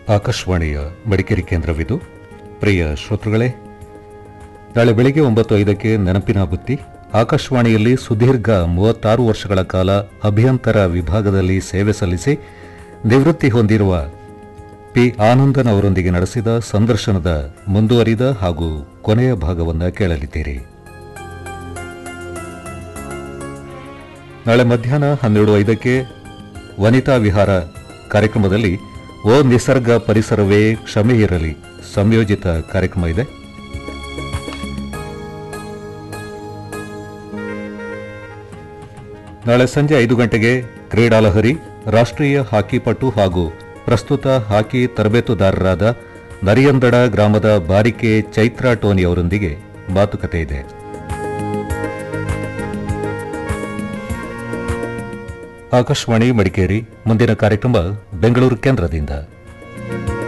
ಆಕಾಶವಾಣಿಯ ಮಡಿಕೇರಿ ಕೇಂದ್ರವಿದು ಪ್ರಿಯ ಶ್ರೋತೃಗಳೇ ನಾಳೆ ಬೆಳಿಗ್ಗೆ ಒಂಬತ್ತು ಐದಕ್ಕೆ ನೆನಪಿನ ಬುತ್ತಿ ಆಕಾಶವಾಣಿಯಲ್ಲಿ ಸುದೀರ್ಘ ಮೂವತ್ತಾರು ವರ್ಷಗಳ ಕಾಲ ಅಭಿಯಂತರ ವಿಭಾಗದಲ್ಲಿ ಸೇವೆ ಸಲ್ಲಿಸಿ ನಿವೃತ್ತಿ ಹೊಂದಿರುವ ಪಿ ಆನಂದನ್ ಅವರೊಂದಿಗೆ ನಡೆಸಿದ ಸಂದರ್ಶನದ ಮುಂದುವರಿದ ಹಾಗೂ ಕೊನೆಯ ಭಾಗವನ್ನು ಕೇಳಲಿದ್ದೀರಿ ನಾಳೆ ಮಧ್ಯಾಹ್ನ ಹನ್ನೆರಡು ಐದಕ್ಕೆ ವನಿತಾ ವಿಹಾರ ಕಾರ್ಯಕ್ರಮದಲ್ಲಿ ಓ ನಿಸರ್ಗ ಪರಿಸರವೇ ಕ್ಷಮೆ ಇರಲಿ ಸಂಯೋಜಿತ ಕಾರ್ಯಕ್ರಮ ಇದೆ ನಾಳೆ ಸಂಜೆ ಐದು ಗಂಟೆಗೆ ಕ್ರೀಡಾಲಹರಿ ರಾಷ್ಟ್ರೀಯ ಹಾಕಿ ಪಟು ಹಾಗೂ ಪ್ರಸ್ತುತ ಹಾಕಿ ತರಬೇತುದಾರರಾದ ನರಿಯಂದಡ ಗ್ರಾಮದ ಬಾರಿಕೆ ಚೈತ್ರಾ ಟೋನಿ ಅವರೊಂದಿಗೆ ಮಾತುಕತೆ ಇದೆ ಆಕಾಶವಾಣಿ ಮಡಿಕೇರಿ ಮುಂದಿನ ಕಾರ್ಯಕ್ರಮ ಬೆಂಗಳೂರು ಕೇಂದ್ರದಿಂದ